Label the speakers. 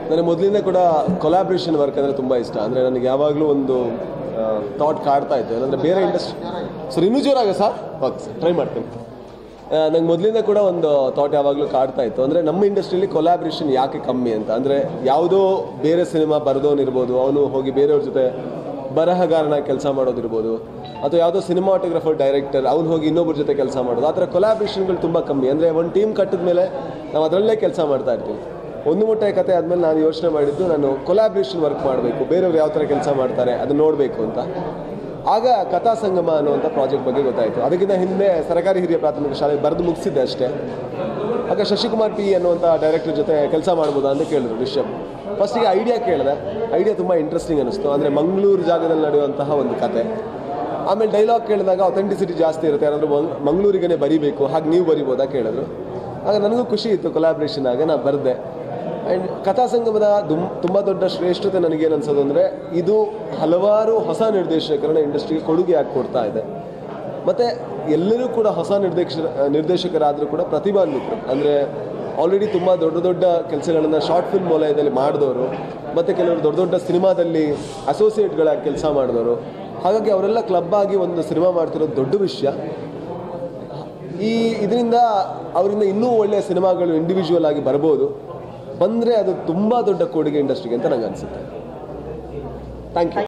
Speaker 1: ನನಗೆ ಮೊದಲಿಂದ ಕೂಡ ಕೊಲಾಬ್ರೇಷನ್ ವರ್ಕ್ ಅಂದರೆ ತುಂಬ ಇಷ್ಟ ಅಂದರೆ ನನಗೆ ಯಾವಾಗಲೂ ಒಂದು ಥಾಟ್ ಕಾಡ್ತಾ ಇತ್ತು ಏನಂದರೆ ಬೇರೆ ಇಂಡಸ್ಟ್ರಿ ಸರ್ ಇನ್ನೂ ಜೋರಾಗ ಸರ್ ಓಕೆ ಸರ್ ಟ್ರೈ ಮಾಡ್ತೀನಿ ನಂಗೆ ಮೊದಲಿಂದ ಕೂಡ ಒಂದು ಥಾಟ್ ಯಾವಾಗಲೂ ಕಾಡ್ತಾ ಇತ್ತು ಅಂದರೆ ನಮ್ಮ ಇಂಡಸ್ಟ್ರಿಯಲ್ಲಿ ಕೊಲಾಬ್ರೇಷನ್ ಯಾಕೆ ಕಮ್ಮಿ ಅಂತ ಅಂದರೆ ಯಾವುದೋ ಬೇರೆ ಸಿನಿಮಾ ಬರೆದವನಿರ್ಬೋದು ಅವನು ಹೋಗಿ ಬೇರೆಯವ್ರ ಜೊತೆ ಬರಹಗಾರನ ಕೆಲಸ ಮಾಡೋದಿರ್ಬೋದು ಅಥವಾ ಯಾವುದೋ ಸಿನಿಮಾಟೋಗ್ರಫರ್ ಡೈರೆಕ್ಟರ್ ಅವ್ನು ಹೋಗಿ ಇನ್ನೊಬ್ಬರ ಜೊತೆ ಕೆಲಸ ಮಾಡೋದು ಆ ಥರ ಕೊಲಾಬ್ರೇಷನ್ಗಳು ತುಂಬ ಕಮ್ಮಿ ಅಂದರೆ ಒಂದು ಟೀಮ್ ಕಟ್ಟಿದ ಮೇಲೆ ನಾವು ಅದರಲ್ಲೇ ಕೆಲಸ ಮಾಡ್ತಾ ಇರ್ತೀವಿ ಒಂದು ಮುಟ್ಟೆ ಕತೆ ಆದಮೇಲೆ ನಾನು ಯೋಚನೆ ಮಾಡಿದ್ದು ನಾನು ಕೊಲಾಬ್ರೇಷನ್ ವರ್ಕ್ ಮಾಡಬೇಕು ಬೇರೆಯವ್ರು ಯಾವ ಥರ ಕೆಲಸ ಮಾಡ್ತಾರೆ ಅದನ್ನ ನೋಡಬೇಕು ಅಂತ ಆಗ ಕಥಾ ಸಂಗಮ ಅನ್ನುವಂಥ ಪ್ರಾಜೆಕ್ಟ್ ಬಗ್ಗೆ ಗೊತ್ತಾಯಿತು ಅದಕ್ಕಿಂತ ಹಿಂದೆ ಸರ್ಕಾರಿ ಹಿರಿಯ ಪ್ರಾಥಮಿಕ ಶಾಲೆ ಬರೆದು ಮುಗಿಸಿದ್ದೆ ಅಷ್ಟೇ ಆಗ ಶಶಿಕುಮಾರ್ ಪಿ ಅನ್ನುವಂಥ ಡೈರೆಕ್ಟರ್ ಜೊತೆ ಕೆಲಸ ಮಾಡ್ಬೋದಾ ಅಂತ ಕೇಳಿದ್ರು ರಿಷಬ್ ಫಸ್ಟಿಗೆ ಐಡಿಯಾ ಕೇಳಿದೆ ಐಡಿಯಾ ತುಂಬ ಇಂಟ್ರೆಸ್ಟಿಂಗ್ ಅನ್ನಿಸ್ತು ಅಂದರೆ ಮಂಗಳೂರು ಜಾಗದಲ್ಲಿ ನಡೆಯುವಂತಹ ಒಂದು ಕತೆ ಆಮೇಲೆ ಡೈಲಾಗ್ ಕೇಳಿದಾಗ ಅಥೆಂಟಿಸಿಟಿ ಜಾಸ್ತಿ ಇರುತ್ತೆ ಯಾರಾದರೂ ಮಂಗಳೂರಿಗೇ ಬರಿಬೇಕು ಹಾಗೆ ನೀವು ಬರಿಬೋದಾ ಕೇಳಿದ್ರು ಆಗ ನನಗೂ ಖುಷಿ ಇತ್ತು ಕೊಲಾಬ್ರೇಷನ್ ಆಗ ನಾನು ಬರೆದೆ ಆ್ಯಂಡ್ ಕಥಾ ಸಂಗಮದ ದುಮ್ ತುಂಬ ದೊಡ್ಡ ಶ್ರೇಷ್ಠತೆ ನನಗೇನು ಅನ್ಸೋದು ಅಂದರೆ ಇದು ಹಲವಾರು ಹೊಸ ನಿರ್ದೇಶಕರನ್ನ ಇಂಡಸ್ಟ್ರಿಗೆ ಕೊಡುಗೆ ಆಗಿ ಕೊಡ್ತಾ ಇದೆ ಮತ್ತು ಎಲ್ಲರೂ ಕೂಡ ಹೊಸ ನಿರ್ದೇಶ ನಿರ್ದೇಶಕರಾದರೂ ಕೂಡ ಪ್ರತಿಭಾನ್ವಿತರು ಅಂದರೆ ಆಲ್ರೆಡಿ ತುಂಬ ದೊಡ್ಡ ದೊಡ್ಡ ಕೆಲಸಗಳನ್ನು ಶಾರ್ಟ್ ಫಿಲ್ಮ್ ವಲಯದಲ್ಲಿ ಮಾಡಿದವರು ಮತ್ತು ಕೆಲವರು ದೊಡ್ಡ ದೊಡ್ಡ ಸಿನಿಮಾದಲ್ಲಿ ಅಸೋಸಿಯೇಟ್ಗಳಾಗಿ ಕೆಲಸ ಮಾಡಿದವರು ಹಾಗಾಗಿ ಅವರೆಲ್ಲ ಕ್ಲಬ್ ಆಗಿ ಒಂದು ಸಿನಿಮಾ ಮಾಡ್ತಿರೋದು ದೊಡ್ಡ ವಿಷಯ ಈ ಇದರಿಂದ ಅವರಿಂದ ಇನ್ನೂ ಒಳ್ಳೆಯ ಸಿನಿಮಾಗಳು ಇಂಡಿವಿಜುವಲ್ ಆಗಿ ಬರ್ಬೋದು ಬಂದರೆ ಅದು ತುಂಬ ದೊಡ್ಡ ಕೊಡುಗೆ ಇಂಡಸ್ಟ್ರಿಗೆ ಅಂತ ನಂಗೆ ಅನಿಸುತ್ತೆ ಥ್ಯಾಂಕ್ ಯು